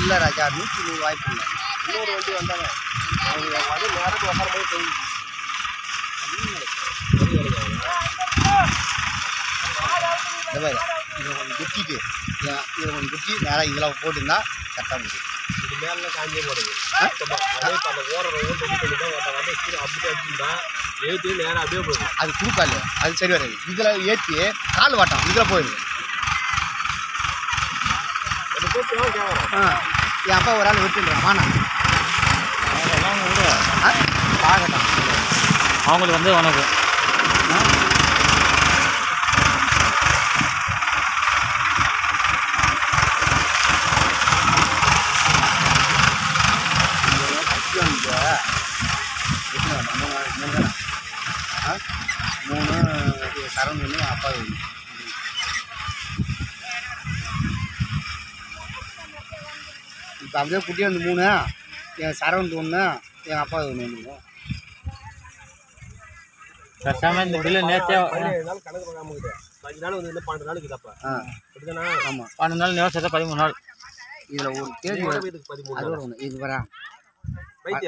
இல்லை ராஜா நூற்றி நூறு வாய்ப்பு இல்லை இன்னொரு வண்டி வந்தாங்க அவங்க வந்து நேரத்துக்கு உட்கார போய் தெரியும் இந்த மாதிரி இதில் கொஞ்சம் குத்திட்டு இதில் கொஞ்சம் குத்தி நேராக இதில் போட்டுருந்தா கரெக்டாக முடியும் இது மேலே காஞ்சே போடுது சுத்தமா. அதே இப்ப அந்த ஓடுற ஓட்டு இது பண்ணி தான் ஒருத்தன் வந்து கீழே அப்படியே அடிச்சுட்டா ஏற்றி நேராக அப்படியே போகுது அது குறுக்கால் அது சரி வராது இதில் ஏற்றி கால் வாட்டம் இதில் போயிடுது ஒரு போட்டு தான் கேட்குறோம் ஆ என் அப்பா ஒரு ஆள் விட்டுன்றான் வாண்ணா அதெல்லாம் விடு ஆ பார்க்கட்டும் அவங்களுக்கு வந்து உனக்கு மூணு சரவண் ஒன்று அப்பா ஒன்று இப்போ அப்படியே குட்டி வந்து மூணு என் சரவண்ட் ஒன்று என் அப்பா ஒன்று வந்துருக்கும் பேசாம இந்த பிள்ளை நேற்றே பதினேழு நாள் கணக்கு பார்க்காம இருக்குது அஞ்சு நாள் வந்து இன்னும் பன்னெண்டு நாளைக்கு இதப்பா ஆ அப்படிதானே ஆமாம் பன்னெண்டு நாள் நிவசத்தை பதிமூணு நாள் இதில் ஒரு தேதி மூணு வரும். இதுக்கு பதிமூணு அதோட ஒன்று இது வரா